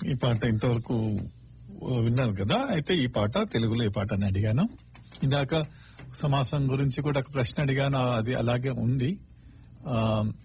ఈ పాట ఇంతవరకు విన్నారు కదా అయితే ఈ పాట తెలుగులో ఈ పాట అని అడిగాను ఇందాక సమాసం గురించి కూడా ఒక ప్రశ్న అడిగాను అది అలాగే ఉంది ఆ,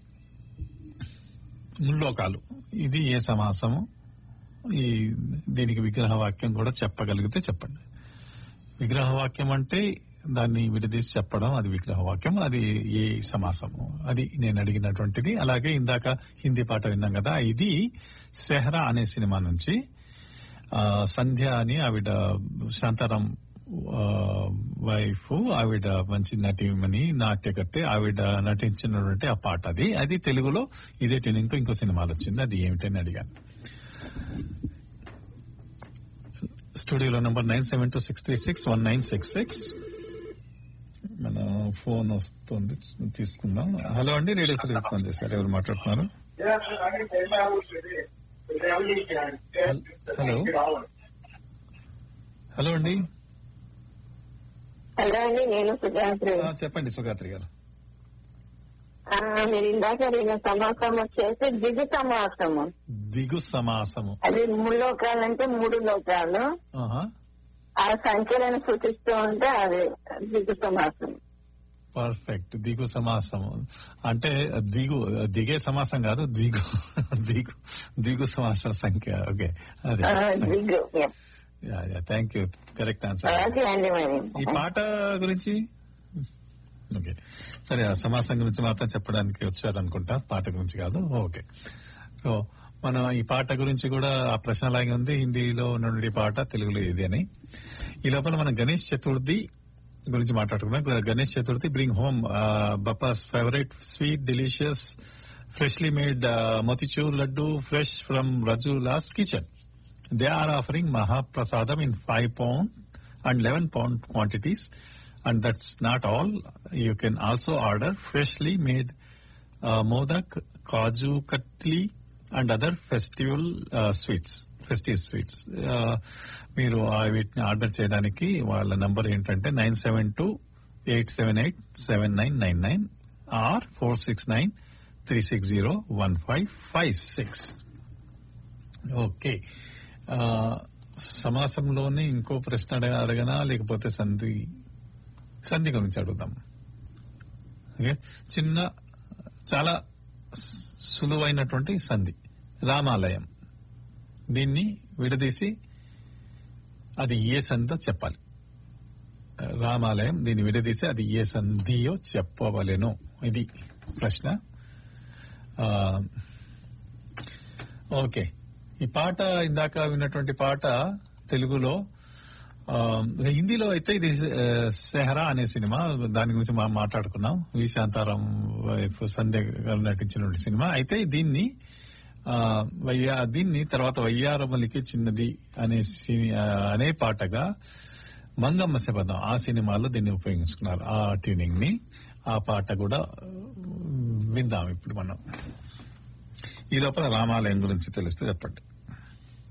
ముల్లోకాలు ఇది ఏ సమాసము ఈ దీనికి విగ్రహ వాక్యం కూడా చెప్పగలిగితే చెప్పండి విగ్రహ వాక్యం అంటే దాన్ని విడదీసి చెప్పడం అది విగ్రహ వాక్యం అది ఏ సమాసము అది నేను అడిగినటువంటిది అలాగే ఇందాక హిందీ పాట విన్నాం కదా ఇది సెహరా అనే సినిమా నుంచి ఆ, సంధ్య అని ఆవిడ శాంతారాం ఆ, వైఫ్ ఆవిడ మంచి నటిమని నాట్యకర్తే ఆవిడ నటించినటువంటి ఆ పాట అది అది తెలుగులో ఇదే ట్యూనింగ్ తో ఇంకో సినిమాలు వచ్చింది అది ఏమిటని అడిగాను స్టూడియోలో number nine seven two six three six one nine six six మన ఫోన్ వస్తుంది తీసుకుందాం హలో అండి రేడియో సార్ ఫోన్ చేశారు ఎవరు మాట్లాడుతున్నారు హలో అండి హలో అండి నేను సుజాత్రి ఆ, చెప్పండి సుగాత్రి గారు ఆ, మీరు ఇందాక అడిగిన సమాసం వచ్చేసి దిగు సమాసము దిగు సమాసము అది మూడు లోకాలు అంటే మూడు లోకాలు ఆహా ఆ సంఖ్యలను సూచిస్తూ ఉంటే అది దిగు సమాసం పర్ఫెక్ట్ దిగు సమాసము అంటే దిగు దిగే సమాసం కాదు దిగు దిగు దిగు సమాస సంఖ్య ఓకే అదే ఆ, దిగు thank you correct answer okay అండి మరి ఈ పాట గురించి ఓకే సరే ఆ సమాసం గురించి మాత్రం చెప్పడానికి వచ్చారనుకుంటా పాట గురించి కాదు ఓకే సో మనం ఈ పాట గురించి కూడా ఆ ప్రశ్న లాగే ఉంది హిందీలో నుండి పాట తెలుగులో ఇది అని ఈ లోపల మనం గణేష్ చతుర్థి గురించి మాట్లాడుకున్నాం Ganesh Chaturthi bring home Bappa's favourite sweet delicious freshly made motichoor laddu fresh from Raju లాస్ kitchen They are offering Mahaprasadam in 5 pound and 11 pound quantities. And that's not all. You can also order freshly made uh, modak, kaju katli and other festival uh, sweets. Festive sweets మీరు ఆ వీటిని order చేయడానికి వాళ్ళ number ఏంటంటే nine seven two eight seven eight seven nine nine nine or four six nine three six zero one five five six okay ఆ, సమాసంలోనే ఇంకో ప్రశ్న అడగ అడగనా లేకపోతే సంధి సంధి గురించి అడుగుదాం ఓకే చిన్న చాలా స్- సులువైనటువంటి సంధి రామాలయం దీన్ని విడదీసి అది ఏ సంధో చెప్పాలి రామాలయం దీన్ని విడదీసి అది ఏ సంధియో చెప్పవలెను ఇది ప్రశ్న ఆ, ఓకే ఈ పాట ఇందాక విన్నటువంటి పాట తెలుగులో ఆ, హిందీలో అయితే ఇది ఆ, సెహరా అనే సినిమా దాని గురించి మనం మాట్లాడుకున్నాం వి శాంతారాం వైఫ్ సంధ్య గారు నటించినటువంటి సినిమా అయితే దీన్ని ఆ, వయ్యా దీన్ని తర్వాత వయ్యారమలికి చిన్నది అనే సిని- ఆ, అనే పాటగా మంగమ్మ శబదం ఆ సినిమాలో దీన్ని ఉపయోగించుకున్నారు ఆ ట్యూనింగ్ ని ఆ పాట కూడా విందాం ఇప్పుడు మనం ఈ లోపల రామాలయం గురించి తెలిస్తే చెప్పండి